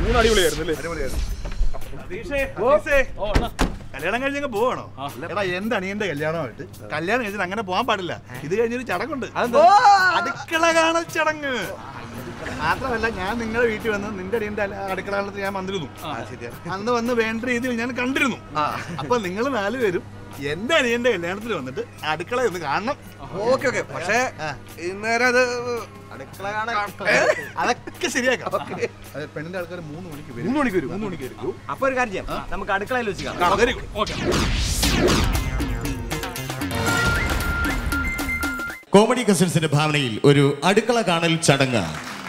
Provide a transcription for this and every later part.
ഊണ് അടിപൊളിയായിരുന്നു അല്ലേ സതീഷേ, സതീഷേ. കല്യാണം കഴിഞ്ഞങ്ങ് പോവാണോ എടാ എന്റെ അനിയന്റെ കല്യാണമായിട്ട് കല്യാണം കഴിഞ്ഞിട്ട് അങ്ങനെ പോകാൻ പാടില്ല ഇത് കഴിഞ്ഞൊരു ചടങ്ങുണ്ട് ഓ, അടുക്കള കാണൽ ചടങ്ങ് മാത്രമല്ല ഞാൻ നിങ്ങളുടെ വീട്ടിൽ വന്ന് നിന്റെ അടിയന്റെ അല- അടുക്കള കാണലത്തിൽ ഞാൻ വന്നിരുന്നു അന്ന് വന്ന് വേണ്ട രീതിയിൽ ഞാൻ കണ്ടിരുന്നു അപ്പൊ നിങ്ങൾ നാലുപേരും എന്റെ അനിയന്റെ കല്യാണത്തിൽ വന്നിട്ട് അടുക്കള ഒന്ന് കാണണം ഓക്കെ ഓക്കെ പക്ഷേ ഇന്നേരം അത് അടുക്കള കാണാൻ അതൊക്കെ ശരിയാക്കാം അതെ, പെണ്ണിന്റെ ആൾക്കാർ മൂന്ന് മണിക്ക് വരും മൂന്ന് മണിക്ക് വരും മൂന്ന് മണിക്ക് വരും അപ്പൊ ഒരു കാര്യം ചെയ്യാം നമുക്ക് അടുക്കളയിൽ വെച്ച് കാണാം വെരി ഗുഡ് കോമഡി കസിൻസിന്റെ ഭാവനയിൽ ഒരു അടുക്കള കാണൽ ചടങ്ങ്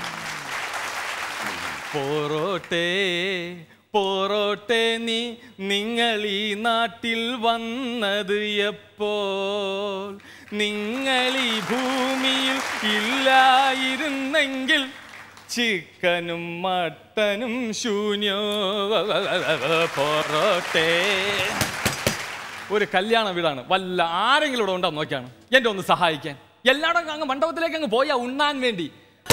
പോറോട്ടെ പോറോട്ടെ നീ നിങ്ങൾ ഈ നാട്ടിൽ വന്നത് എപ്പോൾ നിങ്ങൾ ഈ ഭൂമിയിൽ ഇല്ലായിരുന്നെങ്കിൽ ചിക്കനും മട്ടനും ശൂന്യോ പോറോട്ടെ ഒരു കല്യാണ വീടാണ് വല്ല ആരെങ്കിലും ഇവിടെ ഉണ്ടോ നോക്കിയാണ് എന്റെ ഒന്ന് സഹായിക്കാൻ എല്ലായിടും അങ്ങ് മണ്ഡപത്തിലേക്ക് അങ്ങ് പോയാ ഉണ്ണാൻ വേണ്ടി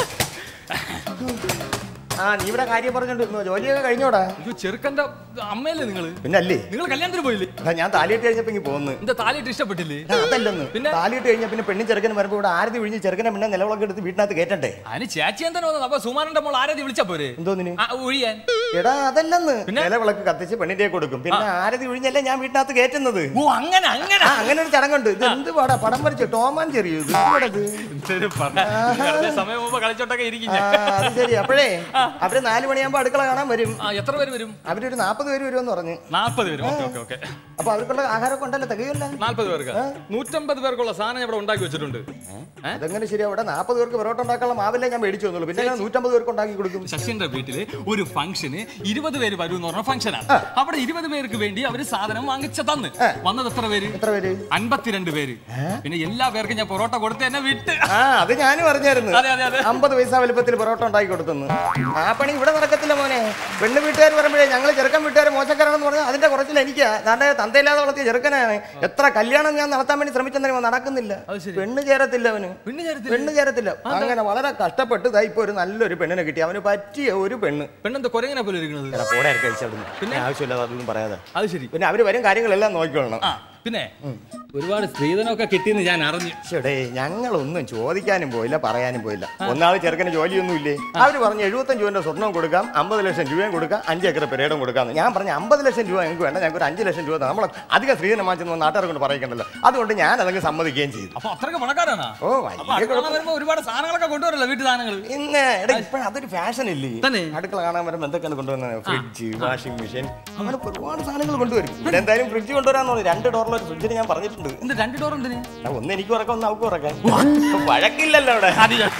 ആ നീ ഇവിടെ കാര്യം പറഞ്ഞോണ്ടിരുന്നു ജോലിയൊക്കെ കഴിഞ്ഞോടാ ഇത് ചെറുക്കന്റെ അമ്മയല്ലേ നിങ്ങള് പിന്നെ അല്ലേ നിങ്ങൾ കല്യാണത്തിന് പോയില്ലേ എടാ, ഞാൻ താലിയിട്ട് കഴിഞ്ഞപ്പോ ഇങ്ങ് പോന്ന് എന്താ താലിയിട്ട് ഇഷ്ടപ്പെട്ടില്ലേ എടാ, അതല്ലെന്ന് പിന്നെ? താലിയിട്ട് കഴിഞ്ഞ പിന്നെ പെണ്ണും ചെറുക്കനും വരുമ്പോ ഇവിടെ ആരതി വിഴിഞ്ഞ് ചെറുക്കനെ പിന്നെ നിലവിളക്ക് എടുത്ത് വീട്ടിനകത്ത് കയറ്റണ്ടേ അതിന് ചേച്ചി എന്താ വന്നത് അപ്പൊ സുമാരന്റെ മോൾ ആരാധി വിളിച്ചാ പോരെ എന്തോന്നിന് ആ, ഒഴിയാൻ എടാ അതല്ലെന്ന് പിന്നെ? നിലവിളക്ക് കത്തിച്ച് പെണ്ണിന്റെ കൊടുക്കും പിന്നെ ആരതി വിഴിഞ്ഞല്ലേ ഞാൻ വീട്ടിനകത്ത് കയറ്റുന്നത് ഓ അങ്ങനെ അങ്ങനെ ആ അങ്ങനെ ഒരു ചടങ്ങുണ്ട് ഇത് എന്ത് പാടാ പടം വരച്ചു ടോമാൻ ചെറിയ ഇത് എന്തുവാടാ ഇത്? ശരി, പറഞ്ഞ. വെറുതെ സമയം മുമ്പ് കളിച്ചോട്ടൊക്കെ ഇരിക്കും ആ, ഞാൻ. അത് ശരി അപ്പോഴേ അവര് നാല് മണിയാകുമ്പോ അടുക്കള കാണാൻ വരും ആ എത്ര പേര് വരും അവരൊരു നാപ്പത് പേര് വരുമെന്ന് പറഞ്ഞു നാൽപ്പത് പേര് ഓക്കെ ഓക്കെ ഓക്കെ അപ്പൊ അവർക്കുള്ള ആഹാരമൊക്കെ ഉണ്ടല്ലോ തികയല്ല നാൽപ്പത് പേർക്ക് നൂറ്റമ്പത് പേർക്കുള്ള സാധനം ഞാൻ ഇവിടെ ഉണ്ടാക്കി വെച്ചിട്ടുണ്ട് അതെങ്ങനെ ശരിയാ അവിടെ നാപ്പത് പേർക്ക് പൊറോട്ട ഉണ്ടാക്കാനുള്ള മാവില്ല ഞാൻ മേടിച്ചു തന്നുള്ളൂ പിന്നെ ഞാൻ നൂറ്റമ്പത് പേർക്ക് ഉണ്ടാക്കി കൊടുക്കും ശശിന്റെ വീട്ടില് ഒരു ഫംഗ്ഷന് ഇരുപത് പേര് വരും എന്ന് പറഞ്ഞ ഫംഗ്ഷനാണ് അവിടെ ഇരുപത് പേർക്ക് വേണ്ടി അവര് സാധനം വാങ്ങിച്ച തന്ന് വന്നത് എത്ര പേര് എത്ര പേര് അൻപത്തിരണ്ട് പേര് പിന്നെ എല്ലാ പേർക്കും ഞാൻ പൊറോട്ട കൊടുത്ത് എന്നെ വിട്ട് ആ അത് ഞാനും അറിഞ്ഞായിരുന്നു അതെ, അതെ, അതെ. അമ്പത് പൈസ വലുപ്പത്തിൽ പൊറോട്ട ഉണ്ടാക്കി കൊടുത്തെന്ന് ആ പണി ഇവിടെ നടക്കത്തില്ല മോനെ പെണ്ണ് വീട്ടുകാർ പറയുമ്പോഴേ ഞങ്ങൾ ചെറുക്കൻ വീട്ടുകാർ മോശക്കാരാണെന്ന് പറഞ്ഞാൽ അതിന്റെ കുറച്ചിൽ എനിക്ക് തന്റെ തന്തയില്ലാതെ വളർത്തിയ ചെറുക്കനാണ് എത്ര കല്യാണം ഞാൻ നടത്താൻ വേണ്ടി ശ്രമിച്ചെന്നറിയുമോ നടക്കുന്നില്ല പെണ്ണ് ചേരത്തില്ല അവന് പെണ്ണ് ചേരത്തില്ല? പെണ്ണ് ചേരത്തില്ല അങ്ങനെ വളരെ കഷ്ടപ്പെട്ട് ഇതാ ഇപ്പൊ ഒരു നല്ലൊരു പെണ്ണിനെ കിട്ടി അവന് പറ്റിയ ഒരു പെണ്ണ് പെണ്ണെന്താ കൊരങ്ങനെ പോലെ ഇരിക്കുന്നത് എടാ, പോടെ ഇറക്കി അടിച്ച് അവിടുന്ന്. പിന്നെ ആവശ്യമില്ലാതെ അതൊന്നും പറയാതെ അത് ശരി പിന്നെ അവര് വരും കാര്യങ്ങളെല്ലാം നോക്കിക്കൊള്ളണം ആ പിന്നെ ഒരുപാട് സ്ത്രീധനമൊക്കെ കിട്ടിയെന്ന് ഞാൻ അറിഞ്ഞു ചേടേ ഞങ്ങളൊന്നും ചോദിക്കാനും പോയില്ല പറയാനും പോയില്ല ഒന്നാമത് ചെറുക്കന് ജോലിയൊന്നും ഇല്ലേ അവര് പറഞ്ഞു എഴുപത്തഞ്ച് രൂപന്റെ സ്വർണ്ണം കൊടുക്കാം അമ്പത് ലക്ഷം രൂപയും കൊടുക്കാം അഞ്ച് ഏക്കർ പെരേടും കൊടുക്കാം ഞാൻ പറഞ്ഞു അമ്പത് ലക്ഷം രൂപ ഞങ്ങൾക്ക് വേണ്ട ഞങ്ങൾക്ക് ഒരു അഞ്ച് ലക്ഷം രൂപ നമ്മൾ അധികം സ്ത്രീധനം വാങ്ങിച്ചെന്ന് നാട്ടുകാരെ കൊണ്ട് പറയിക്കണ്ടല്ലോ അതുകൊണ്ട് ഞാൻ അതങ്ങ് സമ്മതിക്കുകയും ചെയ്തു അപ്പൊ അത്രയ്ക്ക് പണക്കാരാണോ ഓ അപ്പൊ വലിയ അടുക്കള വരുമ്പോ ഒരുപാട് സാധനങ്ങളൊക്കെ കൊണ്ടുവരല്ലോ വീട്ടു സാധനങ്ങൾ പിന്നെ എടാ ഇപ്പൊ അതൊരു ഫാഷൻ ഇല്ലേ തന്നെ? അടുക്കള കാണാൻ വരുമ്പോ എന്തൊക്കെയാണ് കൊണ്ടുവന്നത് ഫ്രിഡ്ജ് വാഷിംഗ് മെഷീൻ അങ്ങനെ ഒരുപാട് സാധനങ്ങൾ കൊണ്ടുവരും ഇവിടെ എന്തായാലും ഫ്രിഡ്ജ് കൊണ്ടുവരാന്ന് പറഞ്ഞു രണ്ട് ഡോറിലെ ഒരു ഫ്രിഡ്ജിന് ഞാൻ പറഞ്ഞിട്ടുണ്ട് എന്ത് രണ്ട് ഡോർ എന്തിന് എടാ, ഒന്ന് എനിക്ക് ഉറക്കാം ഒന്ന് അവർക്ക് ഉറക്കാൻ വഴക്കില്ലല്ലോ അവിടെ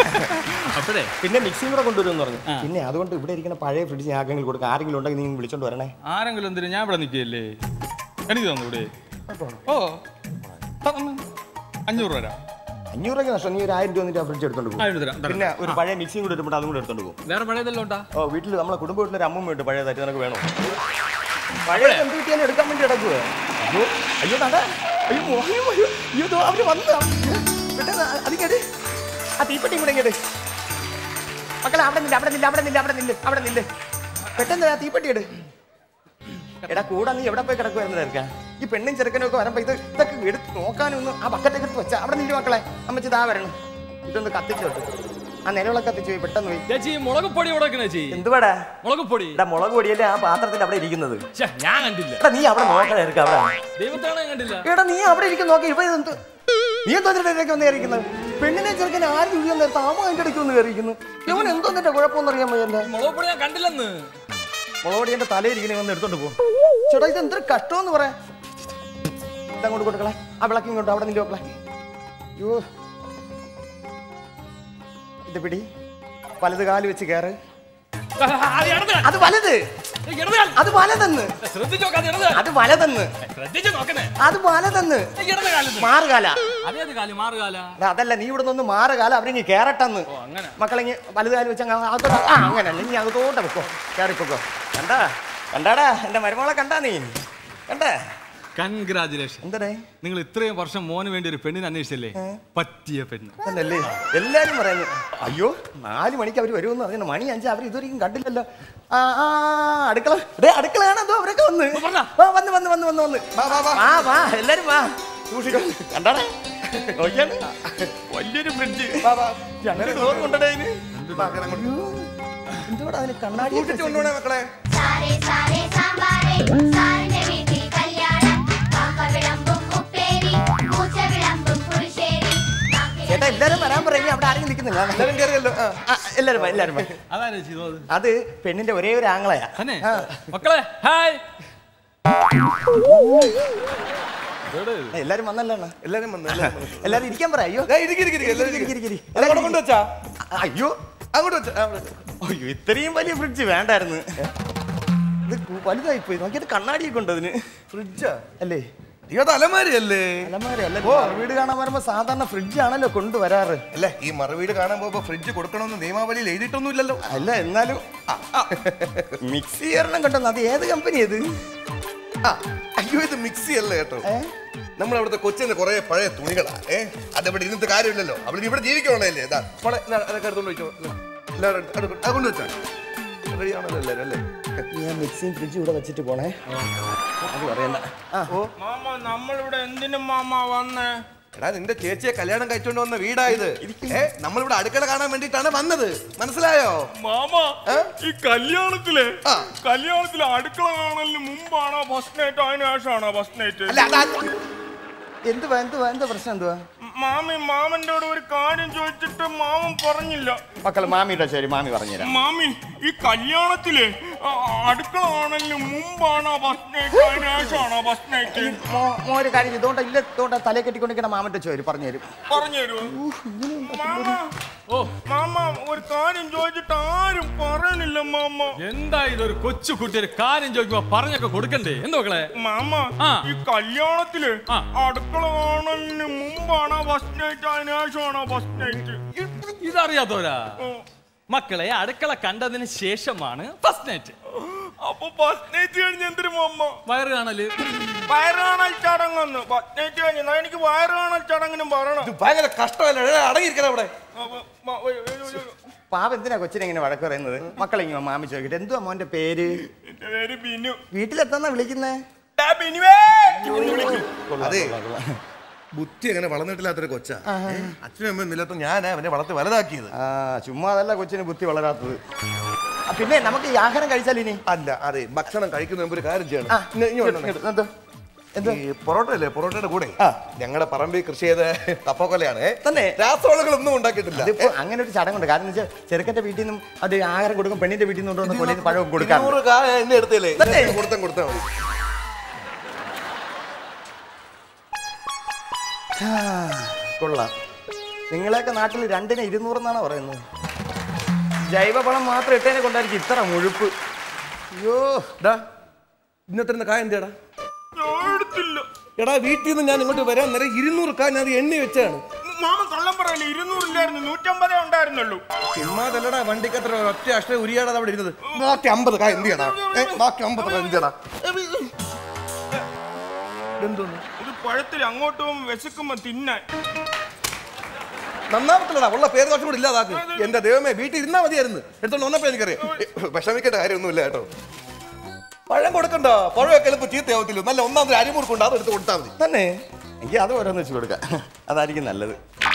അപ്പോഴേ പിന്നെ മിക്സിയും കൂടെ കൊണ്ടുവരുമെന്ന് പറഞ്ഞു പിന്നെ അതുകൊണ്ട് ഇവിടെ ഇരിക്കുന്ന പഴയ ഫ്രിഡ്ജ് ഞാൻ ആർക്കെങ്കിലും കൊടുക്കാം ആരെങ്കിലും ഉണ്ടെങ്കിൽ നീ വിളിച്ചോണ്ട് വരണേ ആരെങ്കിലും എന്തിനു ഞാൻ ഇവിടെ നിൽക്കുകയല്ലേ എനിക്ക് തന്നു ഇവിടെ ഓ തന്നു. അഞ്ഞൂറ് രൂപ അഞ്ഞൂറ് രൂപയ്ക്ക് നഷ്ടം നീ ഒരു ആയിരം രൂപ എന്നിട്ട് ആ ഫ്രിഡ്ജ് എടുത്തോണ്ട് പോകും ആയിരം തരാം തരാം. പിന്നെ ഒരു പഴയ മിക്സിയും കൂടെ ഇടുമ്പോൾ അതും കൂടെ എടുത്തോണ്ട് പോകും വേറെ പഴയതെല്ലാം ഉണ്ടാ ഓ വീട്ടിൽ നമ്മളെ കുടുംബ വീട്ടിലൊരു അമ്മ വീട്ട് പഴയതായിട്ട് നിനക്ക് വേണോ പഴയ എന്ത് കിട്ടിയാലും എടുക്കാൻ വേണ്ടി കിടക്കുക അയ്യോ അയ്യോ നട അയ്യോ മോ- അയ്യോ അയ്യോ അയ്യോ ദോ അവര് വന്നു പെട്ടെന്ന് അതിങ്ങട് ആ തീപ്പെട്ടി കൂടെ ഇങ്ങട് മക്കളെ അവിടെ നില്ല അവിടെ നില്ല അവിടെ നില്ല അവിടെ നില്ല അവിടെ നില്ല പെട്ടെന്ന് ആ തീപ്പെട്ടി ഇട് എടാ കൂടെ നീ എവിടെ പോയി കിടക്കുവായിരുന്നു ചേർക്കാൻ ഈ പെണ്ണും ചെറുക്കനും ഒക്കെ വരുമ്പോ ഇത് ഇതൊക്കെ എടുത്ത് നോക്കാനൊന്ന് ആ ബക്കറ്റൊക്കെ എടുത്ത് വെച്ചാ അവിടെ നില്ല മക്കളെ അമ്മച്ചി താ വരണം ഇതൊന്ന് കത്തിച്ചോട്ട് ആ നിലവിളക്ക് കത്തിച്ചു പോയി പെട്ടെന്ന് പോയി ചേച്ചി മുളക് പൊടി കൊടുക്കണേ ചേച്ചി എന്തുവാടാ മുളക് പൊടി എടാ മുളക് പൊടിയല്ലേ ആ പാത്രത്തിൽ അവിടെ ഇരിക്കുന്നത് ശ്ശെ, ഞാൻ കണ്ടില്ല എടാ നീ അവിടെ നോക്കണേ ഇരിക്ക അവിടെ ദൈവത്താണ് ഞാൻ കണ്ടില്ല എടാ നീ അവിടെ ഇരിക്കും നോക്കി ഇപ്പൊ ഇതെന്ത് നീ എന്തോ ഇതിലേക്ക് വന്ന് കയറിയിരിക്കുന്നത് പെണ്ണിനെ ചെറുക്കനെ ആര് വീഴാൻ നേരത്തെ ആമ അതിന്റെ ഇടയ്ക്ക് വന്ന് കയറിയിരിക്കുന്നു ഇവൻ എന്തോ നിന്റെ കുഴപ്പമൊന്നും അറിയാൻ വയ്യല്ല മുളക് പൊടി ഞാൻ കണ്ടില്ലെന്ന് മുളക് പൊടി എന്റെ തലയിരിക്കണേ വന്ന് എടുത്തോണ്ട് പോകും ചേട്ടാ ഇത് എന്തൊരു കഷ്ടമെന്ന് പറയാ ഇതങ്ങോട്ട് കൊടുക്കളെ ആ വിളക്കി ഇങ്ങോട്ട് അവിടെ നിന്റെ മക്കളെ അയ്യോ ഇത് പിടി വലത് കാല് വെച്ച് കയറ് അത് ഇടത് കാല്. അത് വലത് ഇടത് കാല്. അത് വലതെന്ന് ശ്രദ്ധിച്ച് നോക്കാതെ ഇടത് കാല്. അത് വലതെന്ന് ശ്രദ്ധിച്ച് നോക്കണേ അത് വലതെന്ന് ഇടത് കാലത്ത് മാറുകാല അതേത് കാല് മാറുകാല എടാ, അതല്ല നീ ഇവിടെ നിന്ന് മാറുകാല അവരിങ്ങി കേറട്ടെന്ന് ഓ അങ്ങനെ മക്കളെങ്ങി വലുതാല് വെച്ച് അങ്ങ് അകത്തോട്ട് ആ അങ്ങനെ നീ അകത്തോട്ട് വെക്കോ കയറിപ്പോക്കോ കണ്ടാ കണ്ടാടാ എന്റെ മരുമോളെ കണ്ടാ നീ കണ്ടാ കൺഗ്രാചുലേഷൻ എന്തടേ നിങ്ങൾ ഇത്രയും വർഷം മോന് വേണ്ടി ഒരു പെണ്ണിനെ അന്വേഷിച്ചല്ലേ പറ്റിയ പെണ്ണ് തന്നല്ലേ എല്ലാരും പറയുന്നു അയ്യോ നാല് മണിക്ക് അവർ വരുമെന്ന് പറഞ്ഞു മണി അഞ്ച് അവർ ഇതുവരെയും കണ്ടില്ലല്ലോ ആ ആ അടുക്കള ഡേ അടുക്കളയാണ് അതോ അവരൊക്കെ വന്ന് പറഞ്ഞോ? ആ, വന്ന് വന്ന് വന്ന് വന്ന് വന്ന് വാ വാ വാ വാ വാ എല്ലാരും വാ സൂക്ഷിക്കണം കണ്ടാടേ നോക്കിയാണ് വലിയൊരു ഫ്രിഡ്ജ് വാ വാ അങ്ങനെ ഡോർ കൊണ്ടടേ ഇതിന് അയ്യോ, എന്തുവാടാ അതിന് കണ്ണാടി കൊണ്ടുപോണേ മക്കളെ സാരേ സാരേ സാമ്പാരേ സാറിന്റെ വീട്ടിൽ കല്യാണം കാക്ക വിളമ്പും ഉപ്പേരി പൂച്ച വിളമ്പും പുളിശ്ശേരി ചേട്ടാ എല്ലാരും വരാൻ പറയും അവിടെ ആരെങ്കിലും നിൽക്കുന്നില്ല എല്ലാരും കയറിയല്ലോ ആ. ആ, എല്ലാരും വാ എല്ലാരും വാ അതാണ് ചെയ്തു അത് അത് പെണ്ണിന്റെ ഒരേ ഒരു ആങ്ങളയാ തന്നെ ആ. മക്കളെ ഹായ് എല്ലാരും വന്നല്ലോ അണ്ണാ. എല്ലാരും വന്നു എല്ലാരും വന്നു. എല്ലാരും ഇരിക്കാൻ പറ അയ്യോ ദാ ഇരിക്ക്, ഇരിക്ക്, ഇരിക്ക്, എല്ലാരും ഇരിക്ക്, ഇരിക്ക്. ഇരിക്ക്, ഇരിക്ക്. അത് അവിടെ കൊണ്ടുവച്ചാ അയ്യോ അങ്ങോട്ട് വെച്ചാ ആ, അവിടെ വെച്ചോ. അയ്യോ ഇത്രയും വലിയ ഫ്രിഡ്ജ് വേണ്ടായിരുന്നു ഇത് കു- വലുതായി പോയി നോക്കിയത് കണ്ണാടിയൊക്കെ ഉണ്ട് അതിന് ഫ്രിഡ്ജാ അല്ലേ അയ്യോ അത് അലമാരിയല്ലേ അലമാര അല്ല വീട് കാണാൻ വരുമ്പോ സാധാരണ ഫ്രിഡ്ജ് ആണല്ലോ കൊണ്ടുവരാറ് അല്ല ഈ മറുവീട് കാണാൻ പോകുമ്പോ ഫ്രിഡ്ജ് കൊടുക്കണമെന്ന് നിയമാവലിയിൽ എഴുതിയിട്ടൊന്നുമില്ലല്ലോ അല്ല എന്നാലും മിക്സി ഒരെണ്ണം കണ്ടെന്ന് അത് ഏത് കമ്പനി ഇത് ആ, അയ്യോ ഇത് മിക്സി അല്ല കേട്ടോ ഏ? നമ്മൾ അവിടുത്തെ കൊച്ചിന് കുറെ പഴയ തുണികളാ ഏ അതവിടെ ഇരുന്നിട്ട് കാര്യമില്ലല്ലോ അവിടെ ഇവിടെ ജീവിക്കണല്ലേ ഇതാ മോളെ ഇതാ, അതൊക്കെ എടുത്തോണ്ട് വെച്ചോ ഇതാ. എല്ലാവരും എടുത്ത് അത് കൊണ്ട്- അത് കൊണ്ട് വെച്ചാ റെഡി ആണല്ലോ എല്ലാവരും അല്ലേ ഞാൻ മിക്സിയും ഫ്രിഡ്ജും ഇവിടെ വെച്ചിട്ട് പോണേ അത് പറയണ്ട ആ മാമ നമ്മളിവിടെ എന്തിനും മാമ വന്നേ എടാ നിന്റെ ചേച്ചിയെ കല്യാണം കഴിച്ചോണ്ട് വന്ന വീടായത് ഏ നമ്മളിവിടെ അടുക്കള കാണാൻ വേണ്ടിയിട്ടാണ് വന്നത് മനസ്സിലായോ മാമ ഏ? ഈ കല്യാണത്തില് ആ. കല്യാണത്തില് അടുക്കള കാണലിന് മുമ്പാണോ ഫസ്റ്റ് നൈറ്റ് അതിന് ശേഷമാണോ ഫസ്റ്റ് നൈറ്റ് അല്ല അതാ എന്തുവാ എന്തുവാ എന്താ പ്രശ്നം എന്തുവാ മാമി മാമന്റെ കൂടെ ഒരു കാര്യം ചോദിച്ചിട്ട് മാമൻ പറഞ്ഞില്ല മക്കള് മാമിയുടെ ശരി മാമി പറഞ്ഞുതരാം മാമി ഈ കല്യാണത്തില് ആ, അടുക്കള കാണലിന് മുമ്പാണോ ഫസ്റ്റ് നൈറ്റ് അതിന് ശേഷമാണോ ഫസ്റ്റ് നൈറ്റ് മോ- മോ ഒരു കാര്യം ഇതുകൊണ്ട് ഇല്ല ഇതുകൊണ്ട് തലയെ കെട്ടിക്കൊണ്ടിരിക്കണ മാമന്റെ ചോര് പറഞ്ഞു തരും പറഞ്ഞു തരുമോ മാമ ഓ മാമ ഒരു കാര്യം ചോദിച്ചിട്ട് ആരും പറയണില്ല മാമ എന്താ ഇതൊരു കൊച്ചു കുട്ടി ഒരു കാര്യം ചോദിക്കുമ്പോ പറഞ്ഞൊക്കെ കൊടുക്കണ്ടേ എന്താ മക്കളെ മാമ ആ. ഈ കല്യാണത്തില് ആ. അടുക്കള കാണലിന് മുമ്പാണോ ഫസ്റ്റ് നൈറ്റ് അതിന് ശേഷമാണോ ഫസ്റ്റ് നൈറ്റ് ഇതറിയാത്തോരാ മക്കളെ അടുക്കള കണ്ടതിന് ശേഷമാണ് ഫസ്റ്റ് നൈറ്റ് അപ്പൊ ഫസ്റ്റ് നൈറ്റ് കഴിഞ്ഞ് എന്തിനു മാമ വയറ് കാണല് വയറ് കാണൽ ചടങ്ങെന്ന് ഫസ്റ്റ് നൈറ്റ് കഴിഞ്ഞ് എന്നാ എനിക്ക് വയറ് കാണൽ ചടങ്ങിനും പറയണം ഇത് ഭയങ്കര കഷ്ടമല്ലേ അടങ്ങിയിരിക്കണം അവിടെ അപ്പൊ, മ- ഒരു- ഒരു- ഒരു- പാവ എന്തിനാ കൊച്ചിനെ ഇങ്ങനെ വഴക്ക് പറയുന്നത് മക്കളെ ഇങ്ങനെ മാമി ചോദിക്കട്ടെ എന്തുവാ മോന്റെ പേര് എന്റെ പേര് ബിനു വീട്ടിലെത്താന്നാ വിളിക്കുന്നേ ഡാ ബിനുവേ അതെ ബുദ്ധി അങ്ങനെ വളർന്നിട്ടില്ലാത്തൊരു കൊച്ചാ ഏ? അച്ഛനും അമ്മയും ഇല്ലാത്ത ഞാനാ അവനെ വളർത്തി വലുതാക്കിയത് ആ ചുമ്മാ അതല്ല കൊച്ചിന് ബുദ്ധി വളരാത്തത് ആ, പിന്നെ നമുക്ക് ഈ ആഹാരം കഴിച്ചാൽ ഇനി അല്ല അതെ ഭക്ഷണം കഴിക്കുന്ന മുമ്പ് ഒരു കാര്യം ചെയ്യണം ആ, ഇങ്ങ് ഇങ്ങ് വന്നോ. എടു, എന്തോ എന്തോ ഈ പൊറോട്ട അല്ലേ പൊറോട്ടയുടെ കൂടെ ആ. ഞങ്ങളുടെ പറമ്പിൽ കൃഷി ചെയ്ത കപ്പക്കൊലയാണ് തന്നെ? രാസവളങ്ങളൊന്നും ഉണ്ടാക്കിയിട്ടില്ല അതിപ്പോ അങ്ങനെ ഒരു ചടങ്ങുണ്ട് കാരണം എന്ന് വെച്ചാൽ ചെറുക്കന്റെ വീട്ടിൽ നിന്നും അത് ആഹാരം കൊടുക്കും പെണ്ണിന്റെ വീട്ടിൽ നിന്ന് കൊണ്ടുവന്ന് കൊല്ലിന് പഴം കൊടുക്കാം ഇരുന്നൂറ് കായ എന്നെ എടുത്തില്ലേ തന്നെ? കൊടുത്താൽ കൊടുത്താൽ മതി കൊള്ളാം നിങ്ങളെയൊക്കെ നാട്ടിൽ രണ്ടിന് ഇരുന്നൂറെന്നാണ് പറയുന്നത് ജൈവവളം മാത്രം ഇട്ടതിനെ കൊണ്ടായിരിക്കും ഇത്ര മുഴുപ്പ് അയ്യോ ഡാ ഇന്നത്തെ ഇരുന്ന കായ എന്തിയാടാ ഞാൻ എടുത്തില്ല എടാ വീട്ടിൽ നിന്ന് ഞാൻ ഇങ്ങോട്ട് വരാൻ നേരം ഇരുന്നൂറ് കായ ഞാൻ അത് എണ്ണി വെച്ചാണ് മാമ കള്ളം പറയല്ലേ ഇരുന്നൂറില്ലായിരുന്നു നൂറ്റമ്പതേ ഉണ്ടായിരുന്നുള്ളൂ ചുമ്മാതല്ലടാ വണ്ടിക്കത്ര ഒറ്റ അഷ്ട ഉരിയാടാ അവിടെ ഇരുന്നത് ബാക്കി അമ്പത് കായ എന്തിയാടാ ഏ, ബാക്കി അമ്പത് കായ എന്തിയാടാ എന്തോന്ന് ഇത് പഴത്തിൽ അങ്ങോട്ട് പോകുമ്പോൾ വിശക്കുമ്പോ തിന്നാൻ നന്നാമത്തില്ലടാ ഉള്ള പേര് ദോഷം കൂടി ഇല്ലാതാക്ക് എന്റെ ദൈവമേ വീട്ടിൽ ഇരുന്നാ മതിയായിരുന്നു എടുത്തോണ്ട് വന്നപ്പോ എനിക്കറിയാം ഏ, വിഷമിക്കേണ്ട കാര്യമൊന്നുമില്ല കേട്ടോ പഴം കൊടുക്കണ്ട പഴമൊക്കെ എളുപ്പം ചീത്തയാവത്തില്ല നല്ല ഒന്നാമത് അരിമുറുക്കുണ്ട് അത് എടുത്ത് കൊടുത്താൽ മതി തന്നെ എനിക്ക് അത് ഓരോന്ന് വെച്ച് കൊടുക്കാം അതായിരിക്കും നല്ലത്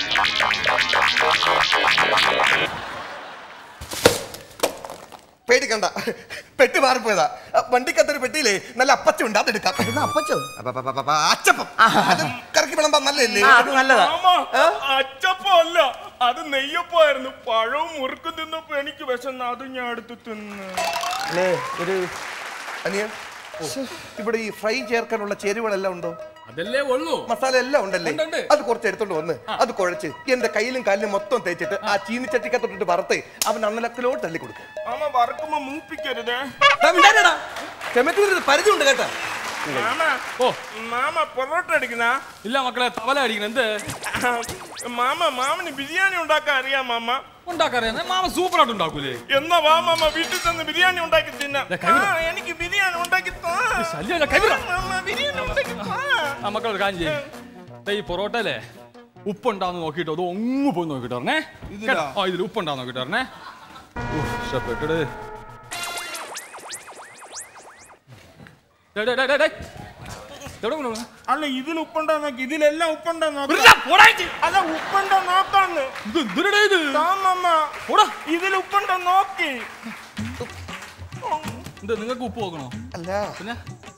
പേടിക്കണ്ട പെട്ടി മാറിപ്പോയതാ ആ, വണ്ടിക്കത്തൊരു പെട്ടിയിലേ നല്ല അപ്പച്ചുണ്ട് അതെടുക്കാം എന്നാ അപ്പച്ചോ അപ്പപ്പപ്പപ്പ, അച്ചപ്പം അത് കറക്കി വിളമ്പാൻ നല്ലല്ലേ ആ അത് നല്ലതാ മാമ അച്ചപ്പം അല്ല അത് നെയ്യപ്പമായിരുന്നു പഴവും മുറുക്കും തിന്നപ്പോ എനിക്ക് വിശന്ന് അത് ഞാൻ എടുത്ത് തിന്ന് അല്ലേ ഒരു അനിയ ഇവിടെ ഈ ഫ്രൈ ചേർക്കാനുള്ള ചേരുവകളെല്ലാം ഉണ്ടോ അതല്ലേ ഉള്ളൂ മസാല എല്ലാം ഉണ്ടല്ലേ ഉണ്ട്, ഉണ്ട്. അത് കുറച്ച് എടുത്തോണ്ട് വന്ന് അത് കുഴച്ച് എന്റെ കയ്യിലും കാലിലും മൊത്തം തേച്ചിട്ട് ആ ചീനിച്ചട്ടിക്കത്തൊട്ടിട്ട് വറുത്ത് അവൻ അണ്ണലക്കിലോട്ട് തള്ളി കൊടുക്കും മാമ വറക്കുമ്പോ മൂപ്പിക്കരുതേ പരിചയമുണ്ട് കേട്ടാ മാമ ഓ മാമ പൊറോട്ട അടിക്കുന്ന ഇല്ല മക്കളെ തവല അടിക്കണം എന്ത് മാമ മാമന് ബിരിയാണി ഉണ്ടാക്കാൻ അറിയാം മാമ ഉണ്ടാക്കാറിയാ മാമ സൂപ്പറായിട്ട് ഉണ്ടാക്കൂലേ എന്നാ വാ മാമ വീട്ടിൽ ചെന്ന് ബിരിയാണി ഉണ്ടാക്കി തിന്നാം ദേ, കൈ വിട്. ആ, എനിക്ക് ബിരിയാണി ഉണ്ടാക്കി താ ശല്യമല്ല കൈ വിട. ആ മക്കളൊരു കാര്യം ചെയ്യും ഈ പൊറോട്ടയിലെ ഉപ്പുണ്ടാന്ന് നോക്കിട്ടോ അത് ഒങ്ങ് പോയി നോക്കിട്ടോ പറഞ്ഞേ കേട്ടോ? ആ ഇതിൽ ഉപ്പുണ്ടാന്ന് നോക്കിട്ടോ പറഞ്ഞേ ഉഫ്, ഇഷ്ടപ്പെട്ടിട് ഡേ, ഡേ, ഡേ, ഡേ, ഡേ. എവിടെ കൊണ്ടുപോകുന്നെ? അല്ല ഇതിൽ ഉപ്പുണ്ടോ നോക്കി ഇതിലെല്ലാം ഉപ്പുണ്ടോ നോക്കി വിടാ, പോടാ ഇജ്ജ്. അല്ല ഉപ്പുണ്ടോ നോക്കാന്ന് ഇത് എന്തിനെടാ ഇത്? താ മമ്മ പോടാ. ഇതിൽ ഉപ്പുണ്ടോ നോക്കി എന്ത് നിങ്ങൾക്ക് ഉപ്പ് നോക്കണോ അല്ല പിന്നെ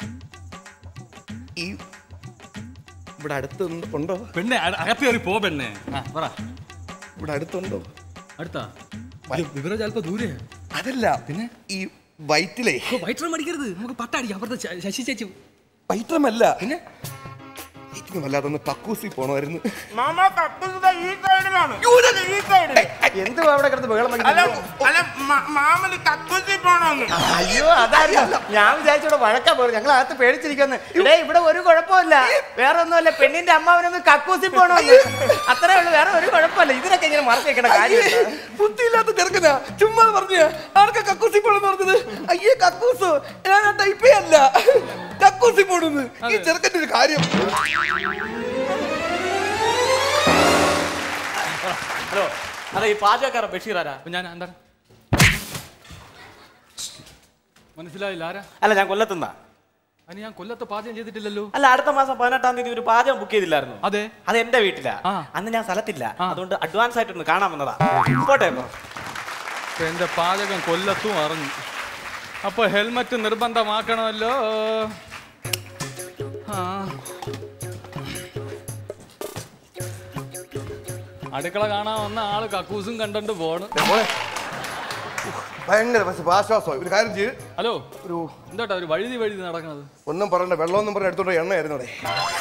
ഈ ഇവിടെ അടുത്ത് ഉണ്ടോ പെണ്ണെ അക- അകത്ത് കയറി പോ പെണ്ണെ ആ പറ ഇവിടെ അടുത്തുണ്ടോ അടുത്താ വിവരം ചിലപ്പോ ദൂരെ അതല്ല പിന്നെ ഈ വയറ്റിലേ വൈറ്റർ മടിക്കരുത് നമുക്ക് പട്ടടിക്കാം അപ്പുറത്തെ ശ- ശശി ചേച്ചി വൈറ്റമല്ല പിന്നെ എനിക്ക് വല്ലാതൊന്ന് കക്കൂസി പോണമായിരുന്നു മാമ കക്കുന്നത് ഈ സൈഡിലാണ് ഈ സൈഡിൽ എന്തുവാ അവിടെ കിടന്ന് ബഹളം അല്ല വയ്ക്കുന്നത്? അല്ല മ- മാമന് കക്കുസി പോണോന്ന് അയ്യോ അതായിരുന്നു ഞാൻ വിചാരിച്ചോടെ വഴക്കാ പോലും ഞങ്ങൾ അകത്ത് പേടിച്ചിരിക്കുന്നു ഇവിടെ ഇവിടെ ഒരു കുഴപ്പമില്ല വേറെ ഒന്നുമല്ല പെണ്ണിന്റെ അമ്മാവനൊന്ന് കക്കൂസി പോണോന്ന് അത്രേ ഉള്ളൂ വേറെ ഒരു കുഴപ്പമില്ല ഇതിനൊക്കെ ഇങ്ങനെ മറച്ചു വെക്കണ അയ്യേ, കാര്യം ബുദ്ധിയില്ലാത്ത ചെറുക്കനാ ചുമ്മാ പറഞ്ഞ ആർക്കാ കക്കൂസി പോണെന്ന് പറഞ്ഞത് അയ്യേ കക്കൂസോ ഞാൻ ആ ടൈപ്പേ അല്ല കക്കൂസി പോണെന്ന് ഈ ചെറുക്കന്റെ ഒരു കാര്യം ഹലോ അതെ ഈ പാചകക്കാരൻ ബഷീർ ആരാ അപ്പൊ ഞാൻ എന്താ മനസ്സിലായില്ല ആരാ അല്ല ഞാൻ കൊല്ലത്തുനിന്നാ അതിന് ഞാൻ കൊല്ലത്ത് പാചകം ചെയ്തിട്ടില്ലല്ലോ അല്ല അടുത്ത മാസം പതിനെട്ടാം തീയതി ഒരു പാചകം ബുക്ക് ചെയ്തില്ലായിരുന്നു അതെ അത് എന്റെ വീട്ടിലാ ആ. അന്ന് ഞാൻ സ്ഥലത്തില്ല ആ. അതുകൊണ്ട് അഡ്വാൻസ് ആയിട്ടൊന്ന് കാണാൻ വന്നതാ പോട്ടെ ഇപ്പൊ. ഇപ്പൊ എന്റെ പാചകം കൊല്ലത്തും അറിഞ്ഞു അപ്പൊ ഹെൽമറ്റ് നിർബന്ധമാക്കണമല്ലോ ആ. അടുക്കള കാണാൻ വന്ന ആള് കക്കൂസും കണ്ടണ്ട് പോണ് ഭയങ്കര പക്ഷെ ആശ്വാസം ഒരു കാര്യം ചെയ്ത് ഹലോ ഒരു എന്താട്ടാ ഒരു വഴുതി വഴുതി നടക്കുന്നത് ഒന്നും പറയണ്ട വെള്ളമൊന്നും പറഞ്ഞ എടുത്തോണ്ട് എണ്ണയായിരുന്നു അവിടെ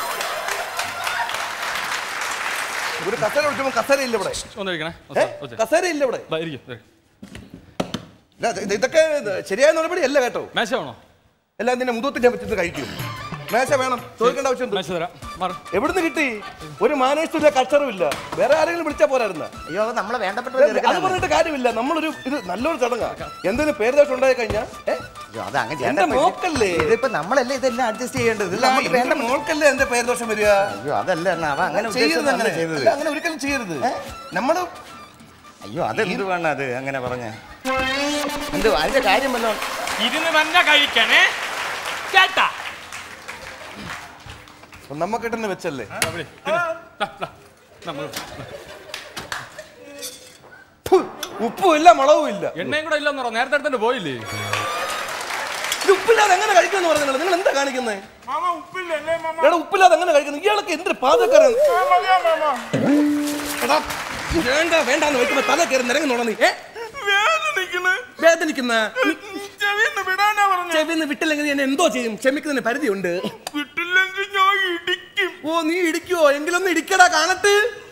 ഒരു കസേര വിളിച്ചപ്പോ കസേര ഇല്ല ഇവിടെ ഒന്ന് കഴിക്കണേ ഏ? കസേര ഇല്ല ഇവിടെ ദാ ഇരിക്ക്, ഇരിക്ക്. ഇല്ല, ഇത് ഇതൊക്കെ ഇത് ശരിയായ നടപടി അല്ല കേട്ടോ മേശ വേണോ എല്ലാം നിന്നെ മുതത്ത് ഞാൻ വെച്ചിട്ട് കഴിക്കും മേശ വേണം ചോദിക്കേണ്ട ആവശ്യം മേശ തരാം മാറ് എവിടുന്ന് കിട്ടി ഒരു മാനേഴ്സില്ല കൾച്ചറും ഇല്ല വേറെ ആരെങ്കിലും വിളിച്ചാ പോരായിരുന്ന അയ്യോ അത് നമ്മളെ വേണ്ടപ്പെട്ട അത് പറഞ്ഞിട്ട് കാര്യമില്ല നമ്മളൊരു ഇത് നല്ലൊരു ചടങ്ങാ എന്തെങ്കിലും പേര് ദോഷം ഉണ്ടായി കഴിഞ്ഞാൽ അത് അങ്ങനെ എന്റെ മോക്കല്ലേ ഇതിപ്പോ നമ്മളല്ലേ ഇതെല്ലാം അഡ്ജസ്റ്റ് ചെയ്യേണ്ടത് ഇത് നമുക്ക് എന്റെ വേണ്ട മോൾക്കല്ലേ എന്റെ പേര് ദോഷം വരിക അയ്യോ അതല്ല അണ്ണാ, അവൻ അങ്ങനെ ചെയ്യരുത് ഉദ്ദേശിച്ചതല്ല അങ്ങനെ ചെയ്തത് അല്ല, അങ്ങനെ ഒരിക്കലും ചെയ്യരുത് നമ്മള് അയ്യോ അതെന്ത് വേണം അത് അങ്ങനെ പറഞ്ഞ എന്ത് അതിന്റെ കാര്യം വല്ലോ ഇരുന്ന് തന്നെ കഴിക്കണേ കേട്ടാ നമ്മക്കിട്ട് തന്നെ വെച്ചല്ലേ അവിടെ, തിന്ന്. ദാ, ദാ. നമ്മള് ഫു, ഉപ്പും ഇല്ല മുളകും ഇല്ല എണ്ണയും കൂടെ ഇല്ലെന്ന് പറ നേരത്തെ എടുത്തിട്ട് പോയില്ലേ ഇത് ഉപ്പില്ലാതെ എങ്ങനെ കഴിക്കുമെന്ന് പറഞ്ഞത് നിങ്ങൾ എന്താ കാണിക്കുന്നത് മാമ ഉപ്പില്ലല്ലേ മാമ എടാ ഉപ്പില്ലാതെ എങ്ങനെ കഴിക്കുന്നത് ഇയാൾക്ക് എന്തൊരു പാചകക്കാരൻ ആ, മതിയാ മാമ എടാ വേണ്ട വേണ്ടാന്ന് വെക്കുമ്പോ തല കയറി നിരങ്ങുന്നോളാ നീ ഏ വേദനിക്കണ് വേദനിക്കുന്ന ചെവിന്ന് വിടാനാ പറഞ്ഞു ചെവിന്ന് വിട്ടില്ലെങ്കിൽ ഞാൻ എന്തോ ചെയ്യും ക്ഷമിക്കുന്നതിന് പരിധിയുണ്ട് വിട്ടില്ലെങ്കിൽ ഞാൻ ഇടിക്കും ഓ നീ ഇടിക്കുവോ എങ്കിലൊന്ന് ഇടിക്കടാ കാണട്ട്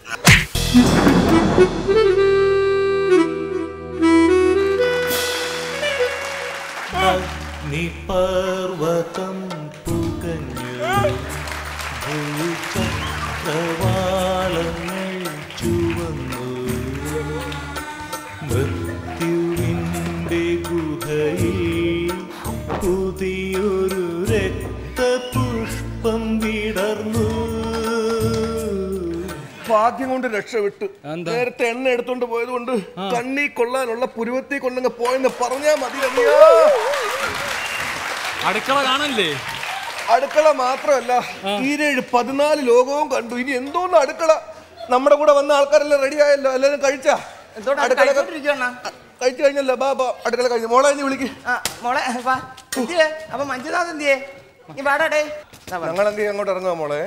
നിപർവതം പുകഞ്ഞു ഭൂചക്രവാളങ്ങൾ ചുവന്നു മൃത്യുവിൻ്റെ ഗുഹയിൽ പുതിയൊരു രക്തപുഷ്പം വിടർന്നു ഭാഗ്യം കൊണ്ട് രക്ഷപ്പെട്ടു നേരത്തെ എണ്ണ എടുത്തോണ്ട് പോയത് കൊണ്ട് കണ്ണി കൊള്ളാനുള്ള പുരുവത്തി കൊണ്ടങ്ങ് പോയെന്ന് പറഞ്ഞാ മതി അയ്യോ അടുക്കള കാണല്ലേ അടുക്കള മാത്രമല്ല ഈരേഴ് പതിനാല് ലോകവും കണ്ടു ഇനി എന്തോന്ന് അടുക്കള നമ്മുടെ കൂടെ വന്ന ആൾക്കാരെല്ലാം റെഡി ആയല്ലോ എല്ലാരും കഴിച്ചാ എന്തോടാ അടുക്കള കഴിച്ചോണ്ടിരിക്കുകയാണ് കഴിച്ചു കഴിഞ്ഞല്ലോ ബാ ബാ അടുക്കള കഴിഞ്ഞു മോളെ കഴിഞ്ഞ് വിളിക്ക് ആ മോളെ വാ എന്തിയേ അപ്പൊ മഞ്ജുനാഥ് എന്തിയേ നീ വാടാടേ ദാ വാ. ഞങ്ങൾ എന്ത് ചെയ്യും അങ്ങോട്ട് ഇറങ്ങുക മോളെ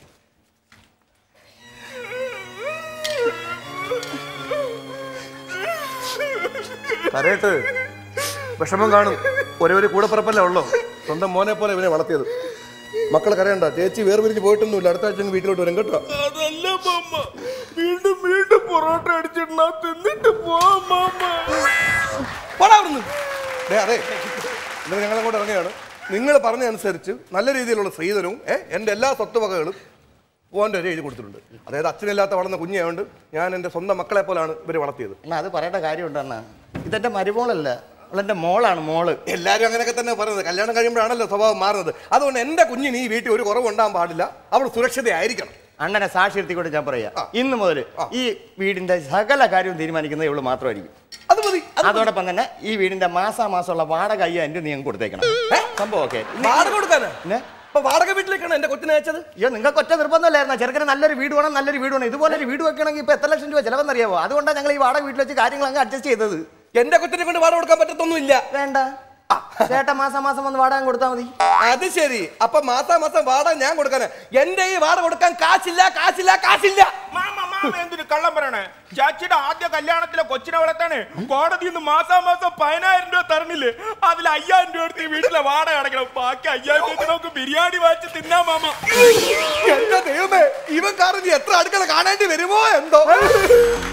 കരയട്ട് വിഷമം കാണും ഒരേ ഒരു കൂടപ്പിറപ്പല്ലേ ഉള്ളോ സ്വന്തം മോനെ പോലെ ഇവനെ വളർത്തിയത് മക്കൾ കരയണ്ട ചേച്ചി വേർപിരിഞ്ഞ് പോയിട്ടൊന്നുമില്ല അടുത്ത ആഴ്ച അങ്ങ് വീട്ടിലോട്ട് വരും കേട്ടോ അതല്ല മാമ വീണ്ടും വീണ്ടും പൊറോട്ട അടിച്ചിട്ടുണ്ടാ തിന്നിട്ട് പോവാ മാമ പോടാ അവിടുന്ന്. ദേ, അതെ ഇന്ന് ഞങ്ങൾ അങ്ങോട്ട് ഇറങ്ങുകയാണ് നിങ്ങൾ പറഞ്ഞ അനുസരിച്ച് നല്ല രീതിയിലുള്ള സ്ത്രീധനവും ഏ എൻ്റെ എല്ലാ സ്വത്തുവകകളും പോകാൻ്റെ ഒരു എഴുതി കൊടുത്തിട്ടുണ്ട് അതായത് അച്ഛനില്ലാത്ത വളർന്ന കുഞ്ഞായതുകൊണ്ട് ഞാൻ എൻ്റെ സ്വന്തം മക്കളെ പോലാണ് ഇവർ വളർത്തിയത് അണ്ണാ അത് പറയേണ്ട കാര്യമുണ്ട് അണ്ണാ ഇതെന്റെ മരുമോളല്ല അവളെന്റെ മോളാണ് മോള് എല്ലാരും അങ്ങനെയൊക്കെ തന്നെ പറയുന്നത് കല്യാണം കഴിയുമ്പോഴാണല്ലോ സ്വഭാവം മാറുന്നത് അതുകൊണ്ട് എന്റെ കുഞ്ഞിന് ഈ വീട്ടിൽ ഒരു കുറവുണ്ടാകാൻ പാടില്ല അവൾ സുരക്ഷിതയായിരിക്കണം അണ്ണനെ സാക്ഷി എടുത്തിക്കൊണ്ട് ഞാൻ പറയാം ഇന്ന് മുതൽ ഈ വീടിന്റെ സകല കാര്യവും തീരുമാനിക്കുന്നത് ഇവള് മാത്രമായിരിക്കും അത് മതി അത് മതി. അതോടൊപ്പം തന്നെ ഈ വീടിന്റെ മാസാമാസമുള്ള വാടക അയ്യായിരം രൂപ നീ അങ്ങ് കൊടുത്തേക്കണം സംഭവം ഓക്കെ വാടക കൊടുക്കാനാ പിന്നെ അപ്പൊ വാടക വീട്ടിലേക്കാണ് എന്റെ കൊച്ചിനെ അയച്ചത് അയ്യോ നിങ്ങൾക്ക് ഒറ്റ നിർബന്ധമല്ലായിരുന്നു ചെറുക്കന് നല്ലൊരു വീട് വേണം നല്ലൊരു വീട് വേണം ഇതുപോലെ ഒരു വീട് വെക്കണമെങ്കിൽ ഇപ്പൊ എത്ര ലക്ഷം രൂപ ചിലവെന്നറിയാവോ അതുകൊണ്ടാണ് ഞങ്ങൾ ഈ വാടക വീട്ടിൽ വെച്ച് കാര്യങ്ങൾ അങ്ങ് അഡ്ജസ്റ്റ് ചെയ്തത് എന്റെ കൊച്ചിനെ കൊണ്ട് വാടക കൊടുക്കാൻ പറ്റത്തൊന്നുമില്ല വേണ്ട ചേട്ടൻ മാസം മാസം വന്ന് വാടക കൊടുത്താൽ മതി അത് ശരി അപ്പൊ മാസാ മാസം വാടക ഞാൻ കൊടുക്കാനാ എന്റെ ഈ വാടക കൊടുക്കാൻ കാശില്ല കാശില്ല കാശില്ല മാമ മാമ എന്തിന് കള്ളം പറയണേ ചാച്ചിയുടെ ആദ്യ കല്യാണത്തിലെ കൊച്ചിനെ വളർത്താന് കോടതി നിന്ന് മാസാമാസം പതിനായിരം രൂപ തരണില്ലേ അതിൽ അയ്യായിരം രൂപ എടുത്ത് ഈ വീട്ടിലെ വാടക അടയ്ക്കണം ബാക്കി അയ്യായിരം രൂപ നമുക്ക് ബിരിയാണി വാങ്ങിച്ച് തിന്നാ മാമ എന്റെ ദൈവമേ ഇവൻ കാരണം നീ എത്ര അടുക്കള കാണേണ്ടി വരുമോ എന്തോ